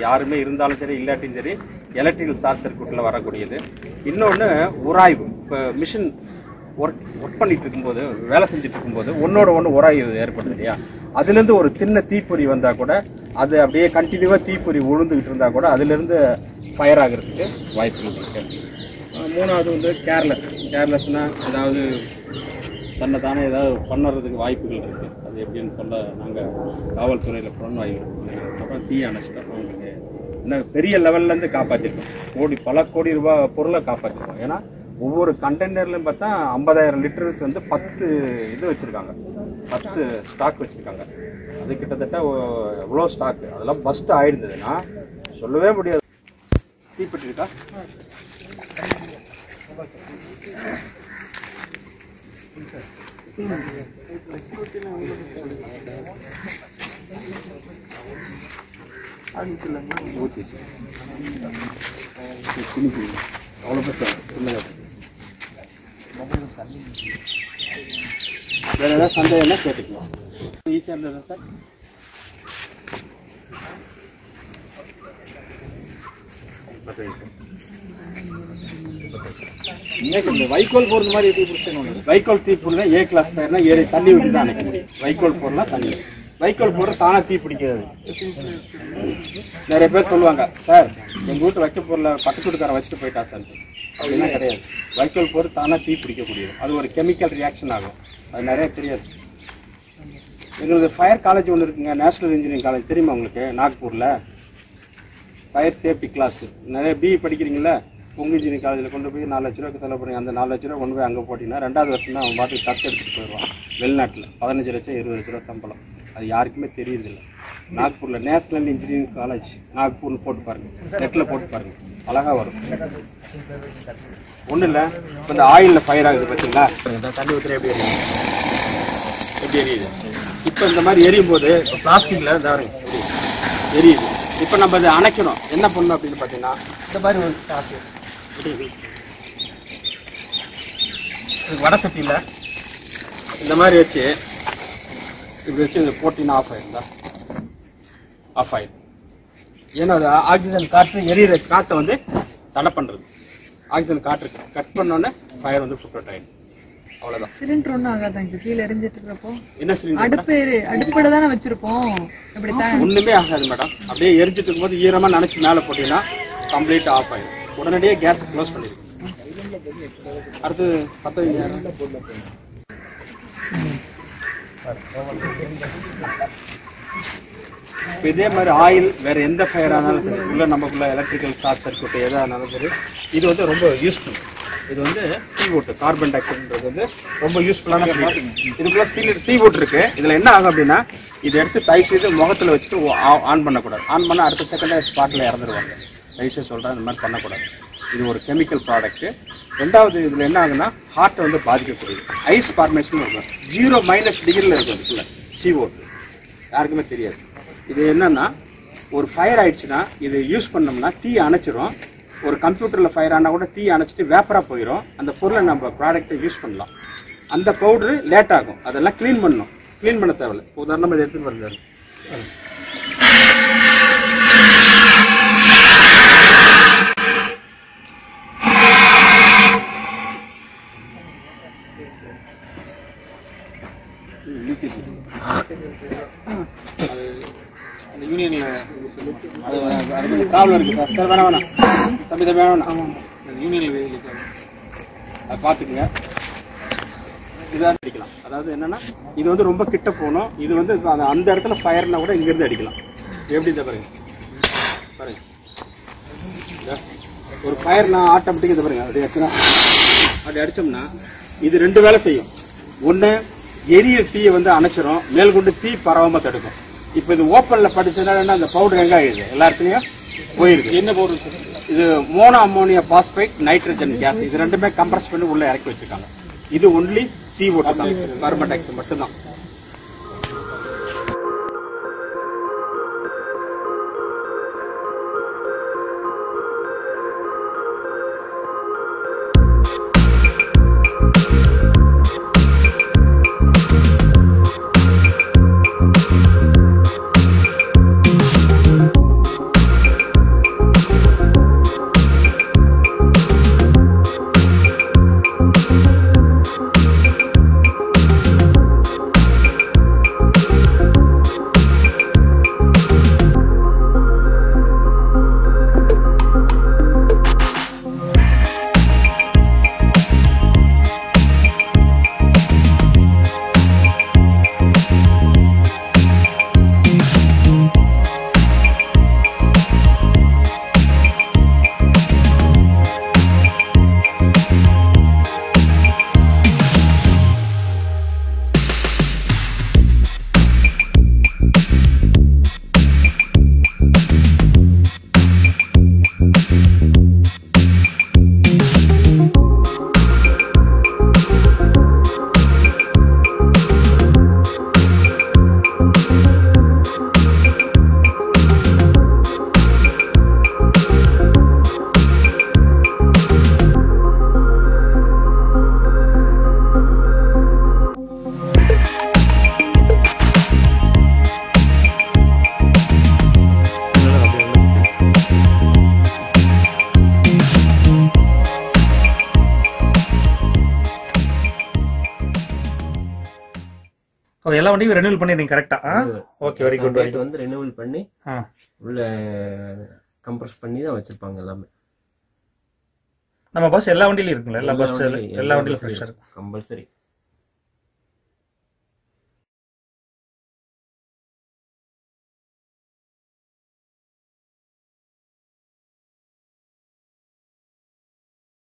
யாருமே இருந்தாலும் சரி இல்லாட்டியும் சரி எலக்ட்ரிக்கல் ஷார்ட் சர்க்யூட்டில் வரக்கூடியது இன்னொன்று உராய்வு இப்போ மிஷின் ஒர்க் ஒர்க் பண்ணிட்டு இருக்கும்போது வேலை செஞ்சுட்டு இருக்கும்போது ஒன்னோட ஒன்று உராய்வு ஏற்படுது இல்லையா அதுலேருந்து ஒரு சின்ன தீப்பொறி வந்தால் கூட அது அப்படியே கண்டினியூவாக தீப்பொறி உழுந்துகிட்டு இருந்தால் கூட அதுலேருந்து ஃபயர் ஆகிறதுக்கு வாய்ப்புகள் இருக்கு அஹ் மூணாவது வந்து கேர்லெஸ் கேர்லெஸ்னால் அதாவது தன்னை தானே ஏதாவது பண்ணுறதுக்கு வாய்ப்புகள் இருக்குது அது எப்படின்னு சொல்ல நாங்கள் காவல்துறையில் புலனாய்வு இருக்கோம். அப்புறம் தீ அணைச்சிட்டோம் அவங்களுக்கு என்ன பெரிய லெவல்லேருந்து காப்பாற்றிருக்கோம் கோடி பல கோடி ரூபாய் பொருளை காப்பாற்றிருக்கோம் ஏன்னா ஒவ்வொரு கண்டெய்னர்லையும் பார்த்தா ஐம்பதாயிரம் லிட்டர்ஸ் வந்து பத்து இது வச்சுருக்காங்க பத்து ஸ்டாக் வச்சுருக்காங்க அது கிட்டத்தட்ட ஒ- எவ்வளோ ஸ்டாக் அதெல்லாம் பஸ்ட் ஆயிடுந்ததுன்னா சொல்லவே முடியாது தீப்பெட்டி இருக்கா ஊற்றிச்சு அவ்வளோ பெருசா இல்லைங்க வேற ஏதாவது சந்தேகம்னா கேட்டுக்கலாம் ஈஸியாக இருந்ததா சார் இன்னைக்கு இந்த வைக்கோல் போடுற மாதிரி தீ பிடிச்சேன் வைக்கோல் தீ பிடிச்சா ஏ கிளாஸ் பயிர்னா ஏறி தண்ணி விட்டு தான் அணைக்க முடியும் வைக்கோல் போடலாம் தண்ணி வைக்கோல் போடுற தானா தீ பிடிக்கிறது நிறைய பேர் சொல்லுவாங்க சார் எங்க வீட்டு வைக்க பொருளை பக்கத்து வீட்டுக்காரன் வச்சுட்டு போயிட்டா சார் அப்படிலாம் கிடையாது வைக்கோல் போட்டு தானா தீ பிடிக்கக்கூடியது அது ஒரு கெமிக்கல் ரியாக்ஷன் ஆகும் அது நிறைய தெரியாது எங்களுக்கு ஃபயர் காலேஜ் ஒன்று இருக்குங்க நேஷனல் இன்ஜினியரிங் காலேஜ் தெரியுமா உங்களுக்கு நாக்பூரில் ஃபயர் சேஃப்டி கிளாஸ் நிறைய பிஇ படிக்கிறீங்களா உங்க இன்ஜினியரிங் காலேஜில் கொண்டு போய் நாலு லட்ச ரூபாய்க்கு செலவு பண்ணி அந்த நாலு லட்ச ரூபா கொண்டு போய் அங்கே போட்டிங்கன்னா ரெண்டாவது வருஷம் தான் அவன் பாட்டுக்கு தத்து எடுத்துகிட்டு போயிடுவான் வெளிநாட்டில் பதினஞ்சு லட்சம் இருபது லட்ச ரூபா சம்பளம் அது யாருக்குமே தெரியறதில்ல நாக்பூரில் நேஷனல் இன்ஜினியரிங் காலேஜ் நாக்பூர்னு போட்டு பாருங்க நெட்டில் போட்டு பாருங்க அழகா வரும் ஒன்றும் இல்லை இப்போ இந்த ஆயிலில் ஃபயர் ஆகுது பார்த்தீங்களா இந்த தண்ணி ஊற்றுற எப்படி எரியுது எப்படி எரியுது இப்போ இந்த மாதிரி எரியும் போது இப்போ பிளாஸ்டிக்கில் இந்த பாருங்க, எப்படி எரியுது இப்போ நம்ம இதை அணைக்கணும் என்ன பண்ணணும் அப்படின்னு பார்த்தீங்கன்னா இந்த மாதிரி ஒரு ஸ்டாக்கு வடை சட்டியில் இந்த மாதிரி வச்சு இப்படி வச்சு இது போட்டிங்கன்னா ஆஃப் ஆயிருந்தா ஆஃப் ஆயிடும் ஏன்னா அது ஆக்சிஜன் காற்று எரியிற காற்றை வந்து தடை பண்ணுறது ஆக்சிஜன் காற்று கட் பண்ணோன்னே ஃபயர் வந்து ஃபுட் அவுட் ஆயிடும் அவ்வளோதான் சிலிண்டர் ஒன்றும் ஆகாதாங்க கீழே எரிஞ்சிட்டு இருக்கிறப்போ என்ன சிலிண்டர் அடுப்பு அடுப்புல தானே வச்சிருப்போம் இப்படித்தான் ஒண்ணுமே ஆகாது மேடம் அப்படியே எரிஞ்சிட்டு இருக்கும்போது ஈரமா நினைச்சு மேல போட்டீங்கன்னா கம்ப்ளீட் ஆஃப் ஆயிடும் உடனடியே கேஸ் க்ளோஸ் பண்ணிடுங்க அடுத்து பத்து இப்போ இதே மாதிரி ஆயில் வேற எந்த ஃபயர் ஆனாலும் சரி உள்ள நமக்குள்ள எலக்ட்ரிக்கல் ஷார்ட் சர்க்யூட் எதா இருந்தாலும் சரி இது வந்து ரொம்ப யூஸ்ஃபுல் இது வந்து சி ஓட்டு கார்பன் டை ஆக்சைடுன்றது வந்து ரொம்ப யூஸ்ஃபுல்லான fluid. இதுக்குள்ள சி சி ஓட்டு இருக்கு இதுல என்ன ஆகும் அப்படின்னா இதை எடுத்து தயவு செய்து முகத்துல வச்சுட்டு ஆன் பண்ணக்கூடாது ஆன் பண்ணா அடுத்த செகண்டே ஸ்பாட்ல இறந்துருவாங்க தயவு செய்து சொல்றேன் இந்த மாதிரி பண்ணக்கூடாது இது ஒரு கெமிக்கல் ப்ராடக்ட் ரெண்டாவது இதுல என்ன ஆகுன்னா ஹார்ட்டை வந்து பாதிக்கக்கூடியது ஐஸ் ஃபார்மேஷன் இருக்கும் ஜீரோ மைனஸ் டிகிரியில் இருக்கும் இதுக்குள்ள சி ஓட்டு யாருக்குமே தெரியாது இது என்னன்னா ஒரு ஃபயர் ஆயிடுச்சுன்னா இது யூஸ் பண்ணோம்னா தீ அணைச்சிரும் ஒரு கம்ப்யூட்டரில் ஃபயர் ஆனால் கூட தீ அணைச்சிட்டு வேப்பராக போயிடும் அந்த பொருளை நம்ம ப்ராடக்ட்டை யூஸ் பண்ணலாம் அந்த பவுடரு லேட் ஆகும் அதெல்லாம் க்ளீன் பண்ணணும் க்ளீன் பண்ண தேவையில்ல உதாரணமாக இதை எடுத்துகிட்டு வருது அந்த யூனியன்ல அது அது கொஞ்சம் ப்ராப்ளம் இருக்கு சார் சார் வேணாம் வேணாம் தம்பி தம்பி வேணாம் வேணாம் அந்த யூனியன்ல சார் அதை பார்த்துக்குங்க இதாக அடிக்கலாம் அதாவது என்னன்னா இது வந்து ரொம்ப கிட்ட போகணும் இது வந்து அந்த- அந்த இடத்துல ஃபயர்னா கூட இங்கிருந்து அடிக்கலாம் எப்படி இந்த பாருங்க பாருங்க இதா. ஒரு ஃபயர்னா ஆட்டோமேட்டிக்காக இதை பாருங்க அப்படி அடிச்சுனா அப்படி அடிச்சோம்னா இது ரெண்டு வேலை செய்யும் ஒன்று எரிய தீயை வந்து அணைச்சிரும் மேல் கொண்டு தீ பரவாம தடுக்கும் இப்போ இது ஓப்பன்ல படிச்சதுனால அந்த பவுடர் எங்க ஆயிடுது எல்லா இடத்துலயும் போயிருக்கு என்ன பவுடர் இது mono ammonia phosphate nitrogen gas இது ரெண்டுமே கம்ப்ரஸ் பண்ணி உள்ள இறக்கி வச்சிருக்காங்க இது ஒன்லி சி ஓட்டு தான் கார்பன் டை ஆக்சைடு மட்டும்தான் ஓ எல்லா வண்டியும் ரெனியூல் பண்ணிடுறீங்க கரெக்டா okay very good very date வந்து ரெனியூவல் பண்ணி ஆ உள்ள கம்ப்ரஸ் பண்ணி தான் வச்சிருப்பாங்க எல்லாமே நம்ம பஸ் எல்லா வண்டியிலும் இருக்குங்களா எல்லா பஸ் எல்லா வண்டியிலும் ஃப்ரெஷ்ஷாக இருக்கும் கம்பல்சரி